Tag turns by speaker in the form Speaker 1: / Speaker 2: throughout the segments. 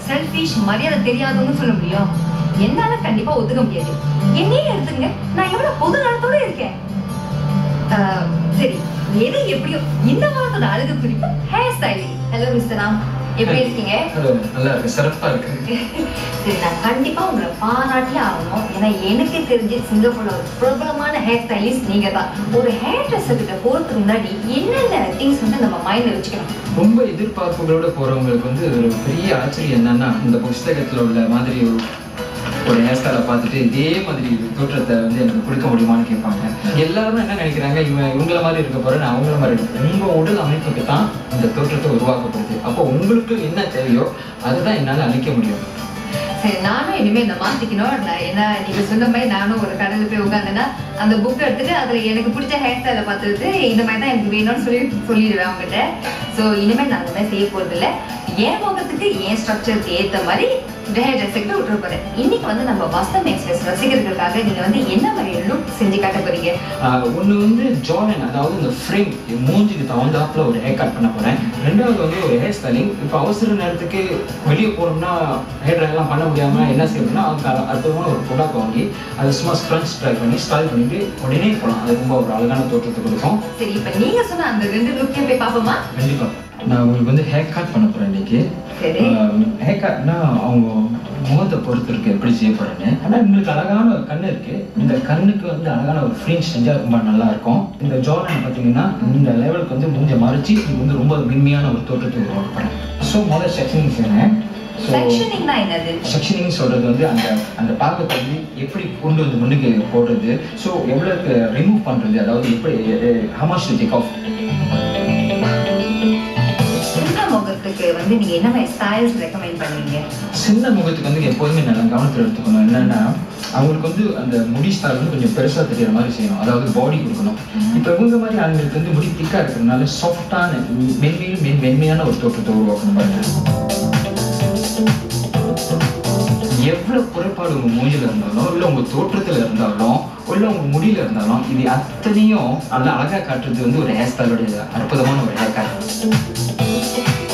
Speaker 1: Selfish மரியாதை தெரியாதவன்னு சொல்ல முடியும் என்னால கண்டிப்பா ஒத்துக்க முடியாது என்னையே எடுத்துங்க நான் எவ்வளவு பொது நலத்தோட இருக்கேன் ஆஹ், சரி எது எப்படியோ இந்த வாரத்தோட அழகு குறிப்பு hair styling hello mister Ram எப்படி இருக்கீங்க
Speaker 2: ஹலோ நல்லா இருக்கு சிறப்பா இருக்கு
Speaker 1: சரி நான் கண்டிப்பா உங்களை பாராட்டியே ஆகணும் ஏன்னா எனக்கு தெரிஞ்சு சிங்கப்பூர்ல ஒரு பிரபலமான ஹேர் ஸ்டைலிஸ்ட் நீங்க தான் ஒரு ஹேர் ட்ரெஸ்ஸர் கிட்ட போறதுக்கு முன்னாடி என்னென்ன திங்ஸ் வந்து நம்ம மைண்ட்ல வச்சுக்கணும்
Speaker 2: ரொம்ப எதிர்பார்ப்புகளோட போறவங்களுக்கு வந்து ஒரு பெரிய ஆச்சரியம் என்னன்னா இந்த புஸ்தகத்துல உள்ள மாதிரி ஒரு ஒரு ஹேர் ஸ்டைலை பார்த்துட்டு இதே மாதிரி தோற்றத்தை வந்து எனக்கு கொடுக்க முடியுமான்னு கேட்பாங்க எல்லாரும் என்ன நினைக்கிறாங்க இவன் இவங்கள மாதிரி இருக்க போறேன் நான் அவங்கள மாதிரி இருக்கேன் உங்க உடல் அமைப்புக்கு தான் இந்த தோற்றத்தை உருவாக்கப்படுது அப்போ உங்களுக்கு என்ன தேவையோ அதுதான் என்னால அளிக்க முடியும்
Speaker 1: சரி நானும் இனிமே இந்த மாத்திக்கணும் நான் ஏன்னா நீங்க சொன்ன மாதிரி நானும் ஒரு கடையில போய் உட்காந்தேன்னா அந்த புக் எடுத்துட்டு அதுல எனக்கு பிடிச்ச ஹேர் ஸ்டைலை பார்த்துட்டு இந்த மாதிரி தான் எனக்கு வேணும்னு சொல்லி சொல்லிடுவேன் அவங்ககிட்ட ஸோ இனிமேல் நான் அந்த மாதிரி செய்ய போறது இல்ல என் முகத்துக்கு என் ஸ்ட்ரக்சருக்கு ஏத்த மாதிரி ஹேர் ட்ரெஸ்ஸுக்கு விட்டுற போறேன் இன்னைக்கு வந்து நம்ம வசம் எக்ஸ்பிரஸ் ரசிகர்களுக்காக நீங்க வந்து என்ன மாதிரி லுக் செஞ்சு காட்ட போறீங்க
Speaker 2: ஆஹ் ஒண்ணு வந்து ஜாயின் அதாவது இந்த ஃப்ரேம் மூஞ்சிக்கு தகுந்தாப்புல ஒரு ஹேர் கட் பண்ண போறேன் ரெண்டாவது வந்து ஒரு ஹேர் ஸ்டைலிங் இப்போ அவசர நேரத்துக்கு வெளியே போனோம்னா ஹேர் ட்ரை எல்லாம் பண்ண முடியாம என்ன செய்யணும்னா அதுக்கு அ- அற்புதமான ஒரு ப்ராடக்ட் வாங்கி அதை சும்மா ஸ்ப்ரன்ச் ட்ரை பண்ணி ஸ்டைல் பண்ணிட்டு உடனே போகலாம் அது ரொம்ப ஒரு அழகான தோற்றத்தை கொடுக்கும்
Speaker 1: சரி இப்ப நீங்க சொன்ன அந்த ரெண்டு லுக்கையும் போய் பார்ப்போமா
Speaker 2: கண்டிப்பா நான் உங்களுக்கு வந்து ஹேர் கட் பண்ண போறேன் இன்னைக்கு
Speaker 1: சரி
Speaker 2: ஹேர் கட்னா அவங்க முகத்தை பொறுத்து இருக்கு எப்படி செய்ய போறேன்னு ஆனா உங்களுக்கு அழகான ஒரு கண்ணு இருக்கு இந்த கண்ணுக்கு வந்து அழகான ஒரு ஃப்ரீஞ்ச் செஞ்சா ரொம்ப நல்லா இருக்கும் இந்த ஜோலன் பாத்தீங்கன்னா இந்த லெவலுக்கு வந்து மூஞ்ச மறைச்சு இது வந்து ரொம்ப மென்மையான ஒரு தோற்றத்தை உருவாக்க போறேன் ஸோ முதல்ல செக்ஷனிங் செய்யறேன் ஸோ
Speaker 1: செக்ஷனிங்னா என்னது
Speaker 2: செக்ஷனிங் சொல்றது வந்து அந்த அந்த பாகத்தை வந்து எப்படி கொண்டு வந்து முன்னுக்கு போடுறது ஸோ எவ்வளவுக்கு ரிமூவ் பண்றது அதாவது எப்படி ஹமாஷ் டேக் ஆஃப்
Speaker 1: சின்ன முகத்துக்கு வந்து நீங்க என்ன மாதிரி ஸ்டைல்ஸ் ரெக்கமெண்ட் பண்ணுவீங்க
Speaker 2: சின்ன முகத்துக்கு வந்து எப்போதுமே நல்லா கவனத்தில் எடுத்துக்கணும் என்னன்னா அவங்களுக்கு வந்து அந்த முடி ஸ்டைல் வந்து கொஞ்சம் பெருசா தெரியற மாதிரி செய்யணும் அதாவது பாடி கொடுக்கணும் இப்போ இவங்க மாதிரி ஆண்களுக்கு வந்து முடி திக்கா இருக்கிறதுனால சாஃப்டான மென்மையும் மென் மென்மையான ஒரு தோற்றத்தை உருவாக்கணும் பாருங்க எவ்வளவு குறைபாடு உங்க மூஞ்சில இருந்தாலும் இல்ல உங்க தோற்றத்துல இருந்தாலும் இல்ல உங்க முடியில இருந்தாலும் இது அத்தனையும் நல்லா அழகா காட்டுறது வந்து ஒரு ஹேர் ஸ்டைலோட அற்புதமான ஒரு ஹேர் கட்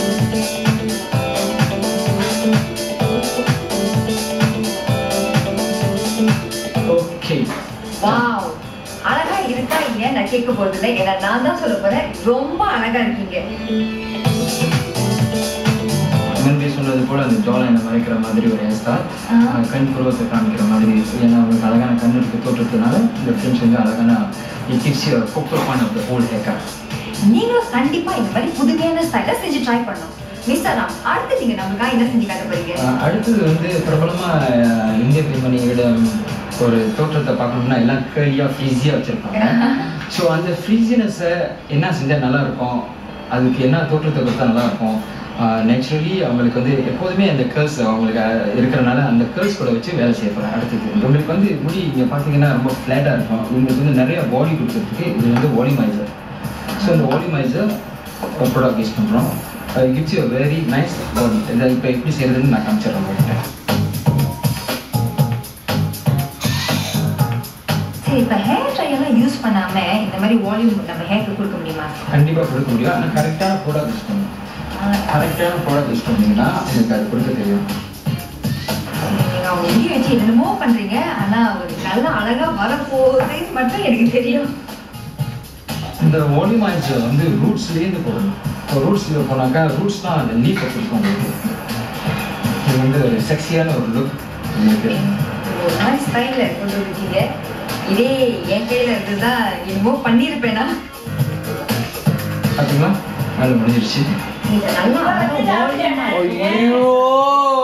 Speaker 2: ஓகே
Speaker 1: வாவ் அழகா இருக்கா இல்லையா நான் கேட்க போறது இல்லை ஏன்னா நான் தான் சொல்ல போறேன் ரொம்ப அழகா இருக்கீங்க
Speaker 2: முன்பே சொன்னது போல அந்த ஜோலைனை மறைக்கிற மாதிரி ஒரு ஹேர் ஸ்டைல்
Speaker 1: ஆ.
Speaker 2: கண் புருவத்தை காமிக்கிற மாதிரி ஏன்னா அவங்களுக்கு அழகான கண் இருக்கு தோற்றத்தினால இந்த ஃப்ரெண்ட்ஸ் வந்து அழகான it gives you focus on of the whole hair cut
Speaker 1: நீங்களும் கண்டிப்பா இந்த மாதிரி புதுமையான ஸ்டைல செஞ்சு ட்ரை பண்ணணும் மிஸ்டர் ராம் அடுத்து நீங்க நமக்காக என்ன செஞ்சு காட்ட போறீங்க
Speaker 2: ஆஹ் அடுத்தது வந்து பிரபலமா ஆஹ் இந்திய பெண்மணியோட ஒரு தோற்றத்தை பார்க்கணும்னா எல்லாம் கேர்லியா ஃப்ரீஸியா வச்சிருப்பாங்க ஸோ அந்த ஃப்ரீஸினஸை என்ன செஞ்சா நல்லா இருக்கும் அதுக்கு என்ன தோற்றத்தை கொடுத்தா நல்லா இருக்கும் நேச்சுரலி அவங்களுக்கு வந்து எப்போதுமே அந்த கேர்ள்ஸ் அவங்களுக்கு அஹ், இருக்கிறனால அந்த கேர்ள்ஸ் கூட வச்சு வேலை செய்ய போகிறேன் அடுத்தது உங்களுக்கு வந்து முடி இங்கே பார்த்தீங்கன்னா ரொம்ப ஃப்ளாட்டாக இருக்கும் இவங்களுக்கு வந்து நிறைய பாடி கொடுக்கறதுக்கு இது வந்து வாலிமைசர் ஸோ இந்த வாலிமைசர் ஒரு ப்ராடக்ட் யூஸ் பண்ணுறோம் அது gives you very nice body இதை இப்போ எப்படி செய்யறதுன்னு நான் காமிச்சிடுறேன் உங்கள்கிட்ட
Speaker 1: சரி இப்ப ஹேர் ட்ரை எல்லாம் யூஸ் பண்ணாம இந்த மாதிரி வால்யூம் நம்ம ஹேருக்கு கொடுக்க முடியுமா
Speaker 2: கண்டிப்பாக கொடுக்க முடியும் ஆனால் கரெக்டான ப்ராடக்ட் யூஸ் பண்ணணும் கரெக்டான ப்ராடக்ட் யூஸ் பண்ணீங்கன்னா உங்களுக்கு அது கொடுக்க தெரியும்
Speaker 1: நீங்க அவங்க எங்கேயும் வச்சு என்னமோ பண்றீங்க ஆனா ஒரு நல்ல அழகா வரப்போகுது மட்டும் எனக்கு தெரியும்
Speaker 2: இந்த வாலிமைசர் வந்து ரூட்ஸ்லேருந்து போடணும் இப்போ ரூட்ஸில் போனாக்கா ரூட்ஸ் தான் அந்த லீஃபை கொடுக்கும் உங்களுக்கு இது வந்து ஒரு செக்ஸியான ஒரு லுக் உங்களுக்கு
Speaker 1: ஒரு மாதிரி ஸ்டைல்ல கொண்டு வந்துருக்கீங்க இதே என் கையில இருந்ததா என்னமோ பண்ணியிருப்பேனா
Speaker 2: பார்த்தீங்களா வேலை முடிஞ்சிருச்சு
Speaker 1: நீங்க நல்லா அழகா volume ஆ
Speaker 3: ஐயோ